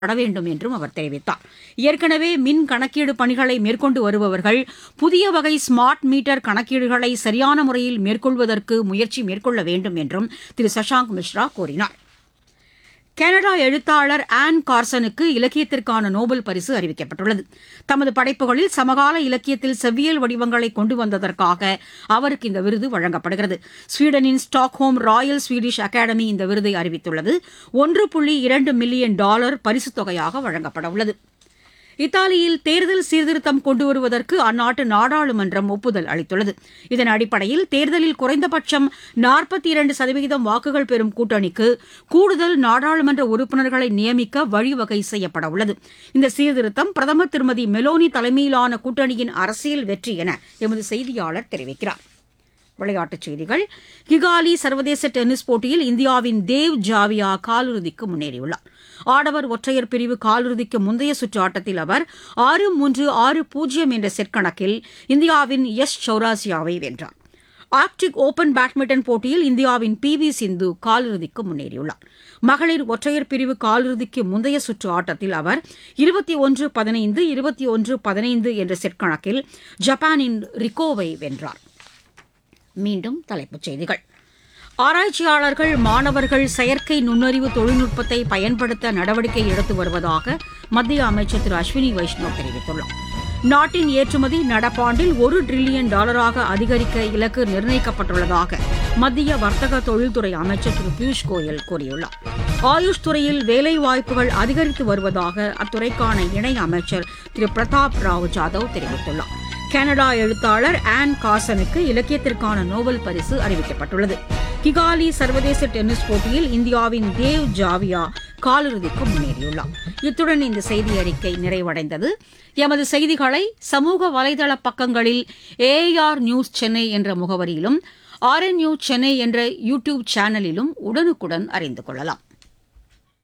பட வேண்டும் என்றும் அவர் தெரிவித்தார் ஏற்கனவே மின் கணக்கீடு பணிகளை மேற்கொண்டு வருபவர்கள் புதிய வகை ஸ்மார்ட் மீட்டர் கணக்கீடுகளை சரியான முறையில் மேற்கொள்வதற்கு முயற்சி மேற்கொள்ள வேண்டும் என்றும் திரு சஷாங்க் மிஸ்ரா கூறினார் கனடா எழுத்தாளர் ஆன் கார்சனுக்கு இலக்கியத்திற்கான நோபல் பரிசு அறிவிக்கப்பட்டுள்ளது தமது படைப்புகளில் சமகால இலக்கியத்தில் செவ்வியல் வடிவங்களை கொண்டு வந்ததற்காக அவருக்கு இந்த விருது வழங்கப்படுகிறது ஸ்வீடனின் ஸ்டாக்ஹோம் ராயல் ஸ்வீடிஷ் அகாடமி இந்த விருதை அறிவித்துள்ளது ஒன்று புள்ளி இரண்டு மில்லியன் டாலர் பரிசுத் தொகையாக வழங்கப்பட உள்ளது இத்தாலியில் தேர்தல் சீர்திருத்தம் கொண்டு வருவதற்கு அந்நாட்டு நாடாளுமன்றம் ஒப்புதல் அளித்துள்ளது இதன் அடிப்படையில் தேர்தலில் குறைந்தபட்சம் நாற்பத்தி இரண்டு சதவீதம் வாக்குகள் பெறும் கூட்டணிக்கு கூடுதல் நாடாளுமன்ற உறுப்பினர்களை நியமிக்க வழிவகை செய்யப்பட உள்ளது இந்த சீர்திருத்தம் பிரதமர் திருமதி மெலோனி தலைமையிலான கூட்டணியின் அரசியல் வெற்றி என எமது செய்தியாளர் தெரிவிக்கிறார் விளையாட்டுச் செய்திகள் கிகாலி சர்வதேச டென்னிஸ் போட்டியில் இந்தியாவின் தேவ் ஜாவியா காலிறுதிக்கு முன்னேறியுள்ளார் ஆடவர் ஒற்றையர் பிரிவு காலிறுதிக்கு முந்தைய சுற்று ஆட்டத்தில் அவர் ஆறு மூன்று ஆறு பூஜ்ஜியம் என்ற செட் கணக்கில் இந்தியாவின் எஸ் சௌராசியாவை வென்றார் ஆர்க்டிக் ஓபன் பேட்மிண்டன் போட்டியில் இந்தியாவின் பி வி சிந்து காலிறுதிக்கு முன்னேறியுள்ளார் மகளிர் ஒற்றையர் பிரிவு காலிறுதிக்கு முந்தைய சுற்று ஆட்டத்தில் அவர் இருபத்தி ஒன்று பதினைந்து இருபத்தி ஒன்று பதினைந்து என்ற செட் கணக்கில் ஜப்பானின் ரிக்கோவை வென்றார் மீண்டும் தலைப்புச் செய்திகள் ஆராய்ச்சியாளர்கள் மாணவர்கள் செயற்கை நுண்ணறிவு தொழில்நுட்பத்தை பயன்படுத்த நடவடிக்கை எடுத்து வருவதாக மத்திய அமைச்சர் திரு அஸ்வினி வைஷ்ணவ் தெரிவித்துள்ளார் நாட்டின் ஏற்றுமதி நடப்பாண்டில் ஒரு டிரில்லியன் டாலராக அதிகரிக்க இலக்கு நிர்ணயிக்கப்பட்டுள்ளதாக மத்திய வர்த்தக தொழில்துறை அமைச்சர் திரு பியூஷ் கோயல் கூறியுள்ளார் ஆயுஷ் துறையில் வேலைவாய்ப்புகள் அதிகரித்து வருவதாக அத்துறைக்கான இணை அமைச்சர் திரு பிரதாப் ராவ் ஜாதவ் தெரிவித்துள்ளார் கனடா எழுத்தாளர் ஆன் காசனுக்கு இலக்கியத்திற்கான நோபல் பரிசு அறிவிக்கப்பட்டுள்ளது கிகாலி சர்வதேச டென்னிஸ் போட்டியில் இந்தியாவின் தேவ் ஜாவியா காலிறுதிக்கு முன்னேறியுள்ளார் இத்துடன் இந்த செய்தி அறிக்கை நிறைவடைந்தது எமது செய்திகளை சமூக வலைதள பக்கங்களில் ஏஆர் நியூஸ் சென்னை என்ற முகவரியிலும் ஆர்என் நியூஸ் சென்னை என்ற யூ டியூப் சேனலிலும் உடனுக்குடன் அறிந்து கொள்ளலாம்